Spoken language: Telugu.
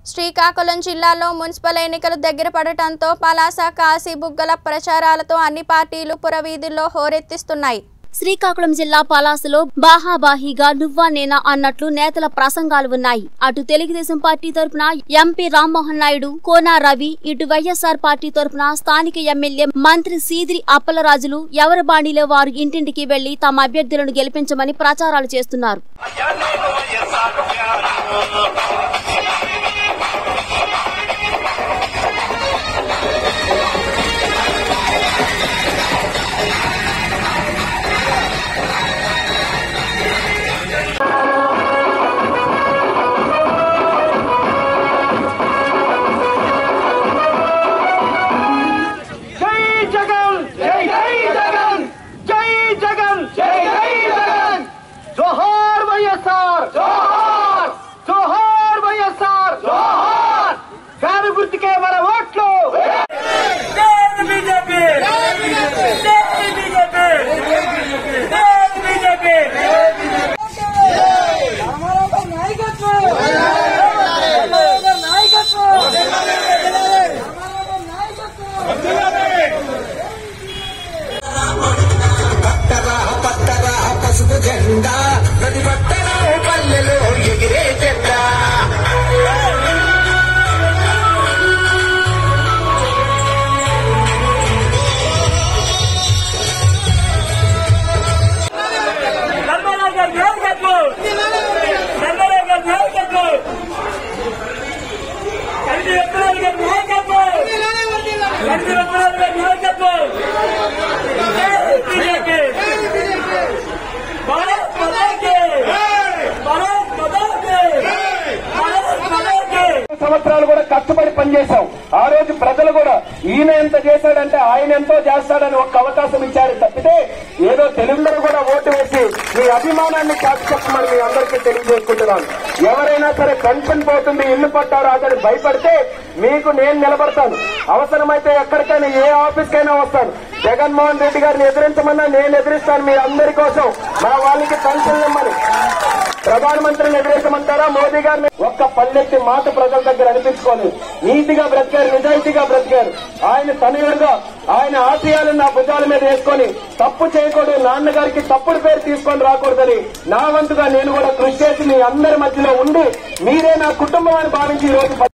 శ్రీకాకుళం జిల్లాలో మున్సిపల్ ఎన్నికలు దగ్గర పడటంతో పలాస కాశీ బుగ్గల ప్రచారాలతో అన్ని పార్టీలు పురవీధుల్లో హోరెత్తిస్తున్నాయి శ్రీకాకుళం జిల్లా పలాసలో బాహాబాహీగా నువ్వా నేనా అన్నట్లు నేతల ప్రసంగాలు ఉన్నాయి అటు తెలుగుదేశం పార్టీ తరపున ఎంపీ రామ్మోహన్ నాయుడు కోనా రవి ఇటు వైఎస్ఆర్ పార్టీ తరపున స్థానిక ఎమ్మెల్యే మంత్రి సీదిరి అప్పలరాజులు ఎవరి బాణీలో వారు ఇంటింటికి వెళ్లి తమ అభ్యర్థులను గెలిపించమని ప్రచారాలు చేస్తున్నారు జై జగన్ జై జై జగన్ జై జగన్ జై జై జగన్ జోహార్ వైఎస్ఆర్ జోహార్ జోహార్ వైఎస్ఆర్ జోహార్ గారి గుర్తుకే మన ఓట్లు బీజేపీ బీజేపీ బీజేపీ రామారావు నాయకత్వం రామారావు నాయకత్వం రామారావు నాయకత్వం పట్టరా పట్టరా పసుపు జెండా ప్రతి పట్టణం పల్లెలో ఎగిరే జెండా నర్మదా గారి నాయకత్వం నర్మదా గారి నాయకత్వం కంటి వెంకటరాజు గారి నాయకత్వం కంటి వెంకటరాజు గారి నాయకత్వం బీజేపీ భారత్ మదాకి భారత్ మదాకి భారత్ మదాకి సంవత్సరాలు కూడా కష్టపడి పనిచేశాం ఆ రోజు ప్రజలు కూడా ఈయన ఎంత చేశాడంటే ఆయన ఎంతో చేస్తాడని ఒక అవకాశం ఇచ్చారు తప్పితే ఏదో తెలుగులో కూడా ఓటు వేసి మీ అభిమానాన్ని కాదు చెప్పమని మీ అందరికీ తెలియజేసుకుంటున్నాను ఎవరైనా సరే పెన్షన్ పోతుంది ఇల్లు పట్టారు అతను భయపడితే మీకు నేను నిలబడతాను అవసరమైతే ఎక్కడికైనా ఏ ఆఫీస్కైనా వస్తాను జగన్మోహన్ రెడ్డి గారిని ఎదిరించమన్నా నేను ఎదిరిస్తాను మీ అందరి కోసం మా వాళ్ళకి పెన్షన్ ఇమ్మని ప్రధానమంత్రిని ఎదిరించమంటారా మోదీ గారిని ఒక్క పల్లెట్టి మాట ప్రజల దగ్గర అనిపించుకొని నీతిగా బ్రతికారు నిజాయితీగా బ్రతికారు ఆయన తనయుడుగా ఆయన ఆశయాలను నా భుజాల మీద వేసుకొని తప్పు చేయకూడదు నాన్నగారికి తప్పుడు పేరు తీసుకొని రాకూడదని నా వంతుగా నేను కూడా కృషి చేసి మీ అందరి మధ్యలో ఉండి మీరే నా కుటుంబం అని భావించి ఈ రోజు